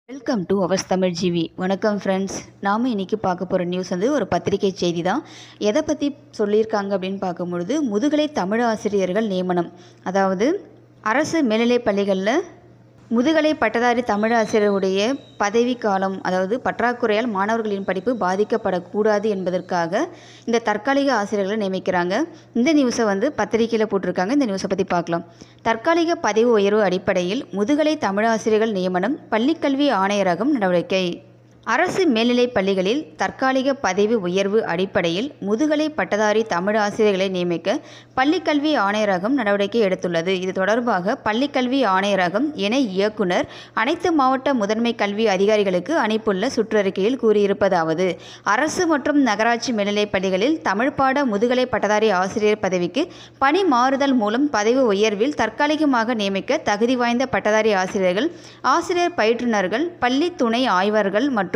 welcome to ours Tamil G V வணக்கம் friends நாம் இன்றைக்கி பார்க்க போகிற நியூஸ் வந்து ஒரு பத்திரிகை செய்தி தான் எதை பற்றி சொல்லியிருக்காங்க அப்படின்னு பார்க்கும்பொழுது முதுகலை தமிழ் ஆசிரியர்கள் நியமனம் அதாவது அரசு மேல்நிலைப் பள்ளிகளில் முதுகலை பட்டதாரி தமிழாசிரியருடைய பதவி காலம் அதாவது பற்றாக்குறையால் மாணவர்களின் படிப்பு பாதிக்கப்படக்கூடாது என்பதற்காக இந்த தற்காலிக ஆசிரியர்களை நியமிக்கிறாங்க இந்த நியூஸை வந்து பத்திரிகையில் போட்டிருக்காங்க இந்த நியூஸை பற்றி பார்க்கலாம் தற்காலிக பதவி உயர்வு அடிப்படையில் முதுகலை தமிழாசிரியர்கள் நியமனம் பள்ளிக்கல்வி ஆணையரகம் நடவடிக்கை அரசு மேல்நிலைப் பள்ளிகளில் தற்காலிக பதவி உயர்வு அடிப்படையில் முதுகலை பட்டதாரி தமிழ் ஆசிரியர்களை நியமிக்க பள்ளிக்கல்வி ஆணையரகம் நடவடிக்கை எடுத்துள்ளது இது தொடர்பாக பள்ளிக்கல்வி ஆணையரகம் இணை இயக்குனர் அனைத்து மாவட்ட முதன்மை கல்வி அதிகாரிகளுக்கு அனுப்பியுள்ள சுற்றறிக்கையில் கூறியிருப்பதாவது அரசு மற்றும் நகராட்சி மேல்நிலைப் பள்ளிகளில் தமிழ் பாட முதுகலை பட்டதாரி ஆசிரியர் பதவிக்கு பணி மாறுதல் மூலம் பதவி உயர்வில் தற்காலிகமாக நியமிக்க தகுதி வாய்ந்த பட்டதாரி ஆசிரியர்கள் ஆசிரியர் பயிற்றுனர்கள் பள்ளி துணை ஆய்வர்கள் மற்றும்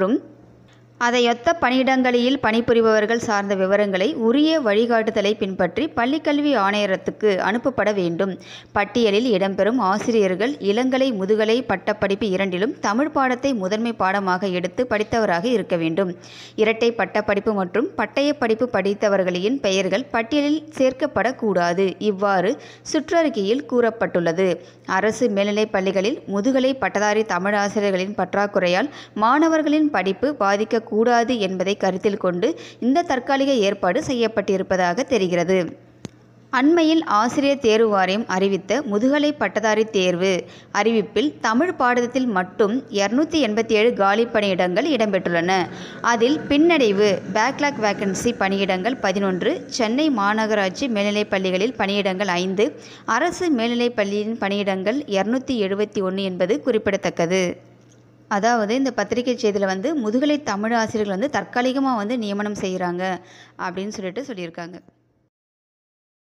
அதையொத்த பணியிடங்களில் பணிபுரிபவர்கள் சார்ந்த விவரங்களை உரிய வழிகாட்டுதலை பின்பற்றி பள்ளிக்கல்வி ஆணையரத்துக்கு அனுப்பப்பட வேண்டும் பட்டியலில் இடம்பெறும் ஆசிரியர்கள் இளங்கலை முதுகலை பட்டப்படிப்பு இரண்டிலும் தமிழ் பாடத்தை முதன்மை பாடமாக எடுத்து படித்தவராக இருக்க வேண்டும் இரட்டை பட்டப்படிப்பு மற்றும் பட்டய படிப்பு படித்தவர்களின் பெயர்கள் பட்டியலில் சேர்க்கப்படக்கூடாது இவ்வாறு சுற்றறிக்கையில் கூறப்பட்டுள்ளது அரசு மேல்நிலைப் பள்ளிகளில் முதுகலை பட்டதாரி தமிழ் ஆசிரியர்களின் பற்றாக்குறையால் மாணவர்களின் படிப்பு பாதிக்க கூடாது என்பதை கருத்தில் கொண்டு இந்த தற்காலிக ஏற்பாடு செய்யப்பட்டிருப்பதாக தெரிகிறது அண்மையில் ஆசிரியர் தேர்வு வாரியம் அறிவித்த முதுகலை பட்டதாரி தேர்வு அறிவிப்பில் தமிழ் பாடத்தில் மட்டும் இரநூத்தி எண்பத்தி ஏழு காலி பணியிடங்கள் இடம்பெற்றுள்ளன அதில் பின்னடைவு பேக்லாக் வேக்கன்சி பணியிடங்கள் பதினொன்று சென்னை மாநகராட்சி மேல்நிலைப் பள்ளிகளில் பணியிடங்கள் ஐந்து அரசு மேல்நிலைப் பள்ளியின் பணியிடங்கள் இரநூத்தி எழுபத்தி ஒன்று என்பது குறிப்பிடத்தக்கது அதாவது இந்த பத்திரிகை செய்தியில் வந்து முதுகலை தமிழ் ஆசிரியர்கள் வந்து தற்காலிகமாக வந்து நியமனம் செய்கிறாங்க அப்படின்னு சொல்லிட்டு சொல்லியிருக்காங்க